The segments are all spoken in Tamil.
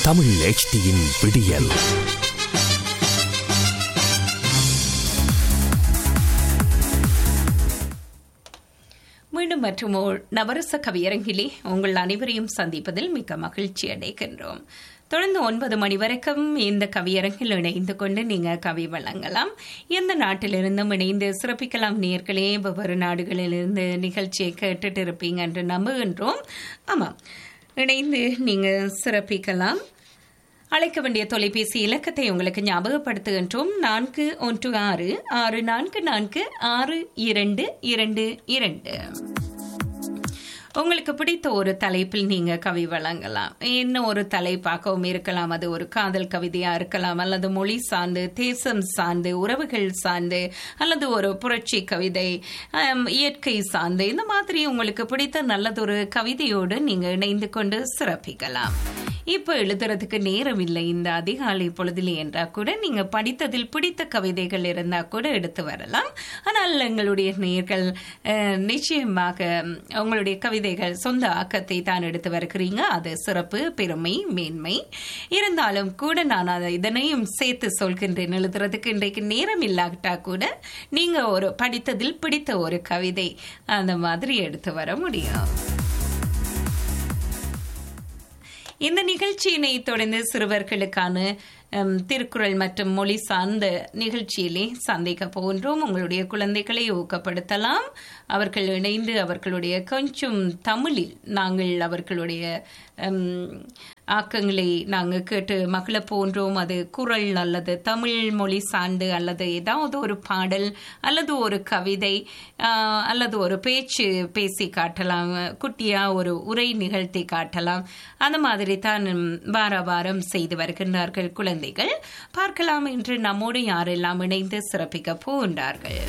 தமிழ் HDயின் விடியல் மீண்டும் மற்றும் ஓர் நவரச கவியரங்கிலே உங்கள் அனைவரையும் சந்திப்பதில் மிக்க மகிழ்ச்சி அடைகின்றோம் தொடர்ந்து ஒன்பது மணி வரைக்கும் இந்த கவியரங்கில் இணைந்து கொண்டு நீங்க கவி வழங்கலாம் எந்த நாட்டிலிருந்தும் இணைந்து சிறப்பிக்கலாம் நேர்களே வெவ்வேறு நாடுகளிலிருந்து நிகழ்ச்சியை கேட்டுட்டு இருப்பீங்க என்று நம்புகின்றோம் ஆமாம் இணைந்து நீங்க சிறப்பிக்கலாம் அழைக்க வேண்டிய தொலைபேசி இலக்கத்தை உங்களுக்கு ஞாபகப்படுத்துகின்றோம் நான்கு ஒன்று ஆறு ஆறு நான்கு நான்கு ஆறு இரண்டு இரண்டு இரண்டு உங்களுக்கு பிடித்த ஒரு தலைப்பில் நீங்க கவி வழங்கலாம் என்ன ஒரு தலைப்பாகவும் இருக்கலாம் அது ஒரு காதல் கவிதையா இருக்கலாம் அல்லது மொழி சார்ந்து தேசம் சார்ந்து உறவுகள் சார்ந்து அல்லது ஒரு புரட்சி கவிதை ஆம், இயற்கை சார்ந்து இந்த மாதிரி உங்களுக்கு பிடித்த நல்லதொரு கவிதையோடு நீங்க இணைந்து கொண்டு சிறப்பிக்கலாம் இப்ப எழுதுறதுக்கு நேரம் இல்லை இந்த அதிகாலை பொழுதில் என்றா கூட நீங்க படித்ததில் பிடித்த கவிதைகள் இருந்தா கூட எடுத்து வரலாம் ஆனால் எங்களுடைய நேர்கள் அஹ், நிச்சயமாக ம், உங்களுடைய கவிதைகள் சொந்த ஆக்கத்தை தான் எடுத்து வருகிறீங்க அது சிறப்பு பெருமை மேன்மை இருந்தாலும் கூட நான் அதை இதனையும் சேர்த்து சொல்கின்றேன் எழுதுறதுக்கு இன்றைக்கு நேரம் இல்லாவிட்டா கூட நீங்க ஒரு படித்ததில் பிடித்த ஒரு கவிதை அந்த மாதிரி எடுத்து வர முடியும் இந்த நிகழ்ச்சியினை தொடர்ந்து சிறுவர்களுக்கான ஹம், திருக்குறள் மற்றும் மொழி சார்ந்த நிகழ்ச்சியிலே சந்திக்க போகின்றோம் உங்களுடைய குழந்தைகளை ஊக்கப்படுத்தலாம் அவர்கள் இணைந்து அவர்களுடைய கொஞ்சம் தமிழில் நாங்கள் அவர்களுடைய ஹம், ஆக்கங்களை நாங்கள் கேட்டு மகள போன்றோம் அது குரல் அல்லது தமிழ் மொழி சார்ந்து அல்லது ஏதாவது ஒரு பாடல் அல்லது ஒரு கவிதை ஆஹ், அல்லது ஒரு பேச்சு பேசி காட்டலாம் குட்டியா ஒரு உரை நிகழ்த்தி காட்டலாம் அந்த மாதிரி தான் ம், வார வாரம் செய்து வருகின்றார்கள் குழந்தைகள் பார்க்கலாம் என்று நம்மோடு யாரெல்லாம் இணைந்து சிறப்பிக்க போகின்றார்கள்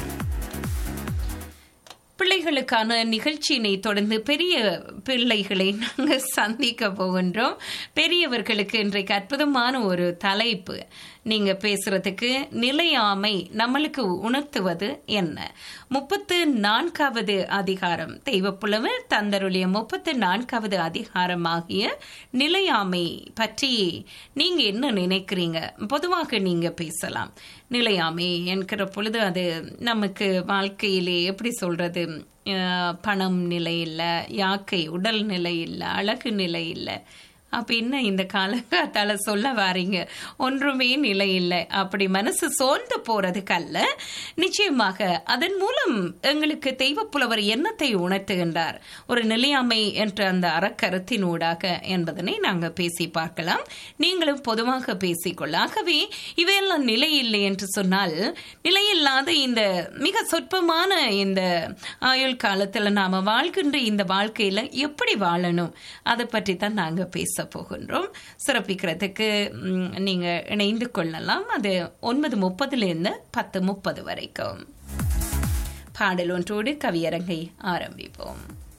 பிள்ளைகளுக்கான நிகழ்ச்சியினை தொடர்ந்து பெரிய பிள்ளைகளை நாங்கள் சந்திக்க போகின்றோம் பெரியவர்களுக்கு இன்றைக்கு அற்புதமான ஒரு தலைப்பு நீங்க பேசுறதுக்கு நிலையாமை நம்மளுக்கு உணர்த்துவது என்ன முப்பத்து நான்காவது அதிகாரம் தெய்வப்புலவர் தந்தருடைய முப்பத்து நான்காவது அதிகாரமாகிய நிலையாமை பற்றி நீங்க என்ன நினைக்கிறீங்க பொதுவாக நீங்க பேசலாம் நிலையாமை என்கிற பொழுது அது நமக்கு வாழ்க்கையிலே எப்படி சொல்றது அஹ், பணம் நிலை இல்லை யாக்கை உடல் நிலை இல்லை அழகு நிலை இல்லை அப்ப என்ன இந்த காலங்காத்தால சொல்ல வாரீங்க ஒன்றுமே நிலை இல்லை அப்படி மனசு சோர்ந்து போறதுக்கு அல்ல நிச்சயமாக அதன் மூலம் எங்களுக்கு தெய்வப்புலவர் என்னத்தை உணர்த்துகின்றார் ஒரு நிலையாமை என்ற அந்த அறக்கருத்தின் ஊடாக என்பதனை நாங்க பேசி பார்க்கலாம் நீங்களும் பொதுவாக பேசிக்கொள்ள ஆகவே இவையெல்லாம் நிலை இல்லை என்று சொன்னால் நிலையில்லாத இந்த மிக சொற்பமான இந்த ஆயுள் காலத்துல நாம வாழ்கின்ற இந்த வாழ்க்கையில எப்படி வாழணும் அதை பற்றி தான் நாங்க பேச போகின்றோம் சிறப்பிக்கிறதுக்கு ம், நீங்க இணைந்து கொள்ளலாம் அது ஒன்பது முப்பதுல இருந்து பத்து முப்பது வரைக்கும் பாடல் ஒன்றோடு கவியரங்கை ஆரம்பிப்போம்